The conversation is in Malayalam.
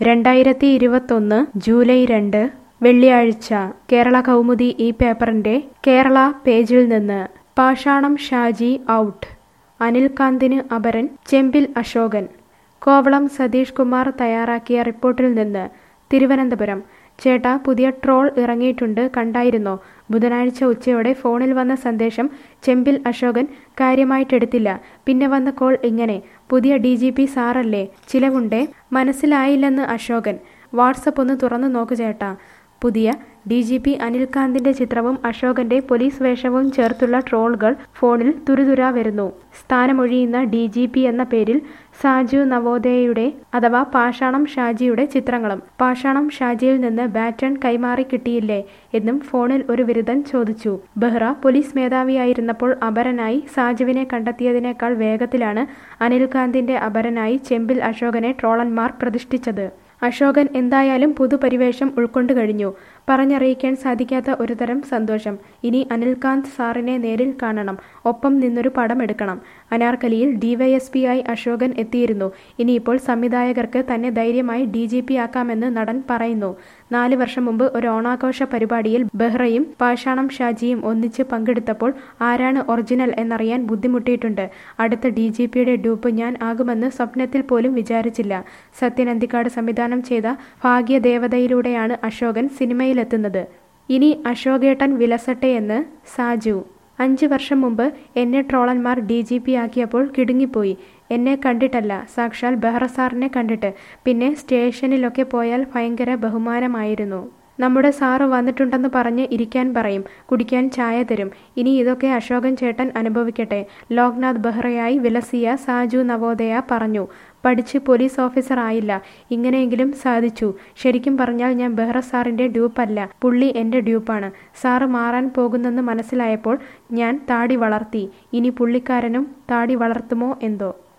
രണ്ടായിരത്തി ഇരുപത്തൊന്ന് ജൂലൈ രണ്ട് വെള്ളിയാഴ്ച കേരള കൗമുദി ഈ പേപ്പറിന്റെ കേരള പേജിൽ നിന്ന് പാഷാണം ഷാജി ഔട്ട് അനിൽകാന്തിന് അപരൻ ചെമ്പിൽ അശോകൻ കോവളം സതീഷ് കുമാർ തയ്യാറാക്കിയ റിപ്പോർട്ടിൽ നിന്ന് തിരുവനന്തപുരം ചേട്ടാ പുതിയ ട്രോൾ ഇറങ്ങിയിട്ടുണ്ട് കണ്ടായിരുന്നോ ബുധനാഴ്ച ഉച്ചയോടെ ഫോണിൽ വന്ന സന്ദേശം ചെമ്പിൽ അശോകൻ കാര്യമായിട്ടെടുത്തില്ല പിന്നെ വന്ന കോൾ ഇങ്ങനെ പുതിയ ഡി ജി പി സാറല്ലേ ചിലവുണ്ടേ മനസ്സിലായില്ലെന്ന് അശോകൻ വാട്സപ്പ് ഒന്ന് തുറന്നു നോക്കു ചേട്ടാ പുതിയ ഡി ജി പി അനിൽകാന്തിന്റെ ചിത്രവും അശോകന്റെ പോലീസ് വേഷവും ചേർത്തുള്ള ട്രോളുകൾ ഫോണിൽ തുരുതുരാ വരുന്നു സ്ഥാനമൊഴിയുന്ന ഡി ജി പി എന്ന പേരിൽ സാജു നവോദയയുടെ അഥവാ പാഷാണം ഷാജിയുടെ ചിത്രങ്ങളും പാഷാണം ഷാജിയിൽ നിന്ന് ബാറ്റൺ കൈമാറി കിട്ടിയില്ലേ എന്നും ഫോണിൽ ഒരു വിരുദ്ധൻ ചോദിച്ചു ബെഹ്റ പോലീസ് മേധാവിയായിരുന്നപ്പോൾ അപരനായി സാജുവിനെ കണ്ടെത്തിയതിനേക്കാൾ വേഗത്തിലാണ് അനിൽകാന്തിന്റെ അപരനായി ചെമ്പിൽ അശോകനെ ട്രോളന്മാർ പ്രതിഷ്ഠിച്ചത് അശോകൻ എന്തായാലും പുതുപരിവേഷം ഉൾക്കൊണ്ടു കഴിഞ്ഞു പറഞ്ഞറിയിക്കാൻ സാധിക്കാത്ത ഒരുതരം സന്തോഷം ഇനി അനിൽകാന്ത് സാറിനെ നേരിൽ കാണണം ഒപ്പം നിന്നൊരു പടം എടുക്കണം അനാർക്കലിയിൽ ഡിവൈഎസ്പി ആയി അശോകൻ എത്തിയിരുന്നു ഇനിയിപ്പോൾ സംവിധായകർക്ക് തന്നെ ധൈര്യമായി ഡി ജി പി ആക്കാമെന്ന് നടൻ പറയുന്നു നാല് വർഷം മുമ്പ് ഒരു ഓണാഘോഷ പരിപാടിയിൽ ബെഹ്റയും പാഷാണം ഷാജിയും ഒന്നിച്ച് പങ്കെടുത്തപ്പോൾ ആരാണ് ഒറിജിനൽ എന്നറിയാൻ ബുദ്ധിമുട്ടിയിട്ടുണ്ട് അടുത്ത ഡി ജി പിയുടെ ഡ്യൂപ്പ് ഞാൻ ആകുമെന്ന് സ്വപ്നത്തിൽ പോലും വിചാരിച്ചില്ല സത്യൻ അന്തിക്കാട് സംവിധാനം ചെയ്ത ഭാഗ്യദേവതയിലൂടെയാണ് അശോകൻ സിനിമയിലെത്തുന്നത് ഇനി അശോകേട്ടൻ വിലസട്ടെ എന്ന് സാജു അഞ്ച് വർഷം മുമ്പ് എന്നെ ട്രോളന്മാർ ഡി ജി പി ആക്കിയപ്പോൾ കിടുങ്ങിപ്പോയി എന്നെ കണ്ടിട്ടല്ല സാക്ഷാൽ ബെഹ്റ സാറിനെ കണ്ടിട്ട് പിന്നെ സ്റ്റേഷനിലൊക്കെ പോയാൽ ഭയങ്കര ബഹുമാനമായിരുന്നു നമ്മുടെ സാറ് വന്നിട്ടുണ്ടെന്ന് പറഞ്ഞ് ഇരിക്കാൻ പറയും കുടിക്കാൻ ചായ തരും ഇനി ഇതൊക്കെ അശോകൻ ചേട്ടൻ അനുഭവിക്കട്ടെ ലോക്നാഥ് ബെഹ്റയായി വിലസിയ സാജു നവോദയ പറഞ്ഞു പഠിച്ച് പോലീസ് ഓഫീസർ ആയില്ല ഇങ്ങനെയെങ്കിലും സാധിച്ചു ശരിക്കും പറഞ്ഞാൽ ഞാൻ ബെഹ്റ സാറിന്റെ ഡ്യൂപ്പല്ല പുള്ളി എൻ്റെ ഡ്യൂപ്പാണ് സാറ് മാറാൻ പോകുന്നെന്ന് മനസ്സിലായപ്പോൾ ഞാൻ താടി വളർത്തി ഇനി പുള്ളിക്കാരനും താടി വളർത്തുമോ എന്തോ